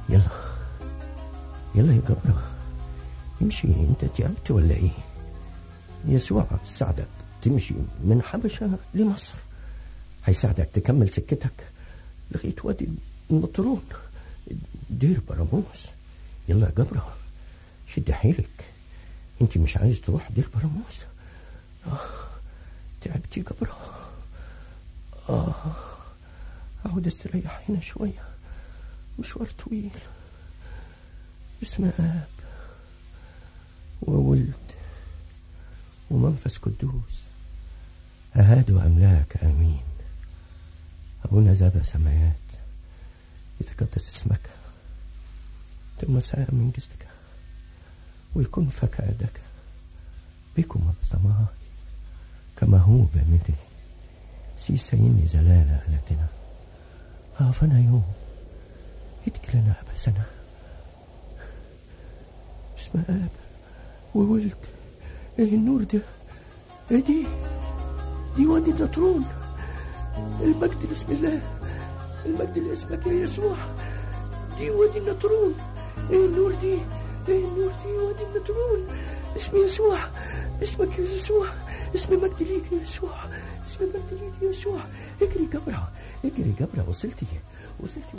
يلا يلا يا جبرة امشي انت تعبت ولا ايه يسوع ساعدك تمشي من حبشة لمصر هيساعدك تكمل سكتك لغاية وادي النطرون دير براموس يلا يا جبرة شد حيلك انت مش عايز تروح دير براموس اه تعبتي يا جبرة اه اقعد استريح هنا شوية مشوار طويل اسم اب وولد ومنفس قدوس أهاد أملاك آمين أبونا ذاب سمايات يتقدس اسمك ثم ساء من جسدك ويكون فك يدك بكم بسماء كما هو بمده سي سيني زلالة آلتنا هافنا يوم ادكلنا أبسنا اسم آب وولد ايه النور ده ايه دي دي وادي النطرون المجد لاسم الله المجد لاسمك يا يسوع دي وادي النطرون ايه النور دي ايه النور دي وادي النطرون اسم يسوع اسمك يا يسوع اسم مجد ليك يا يسوع اسم مجد ليك يا يسوع اجري جبرة اجري جبرة وصلتي وصلتي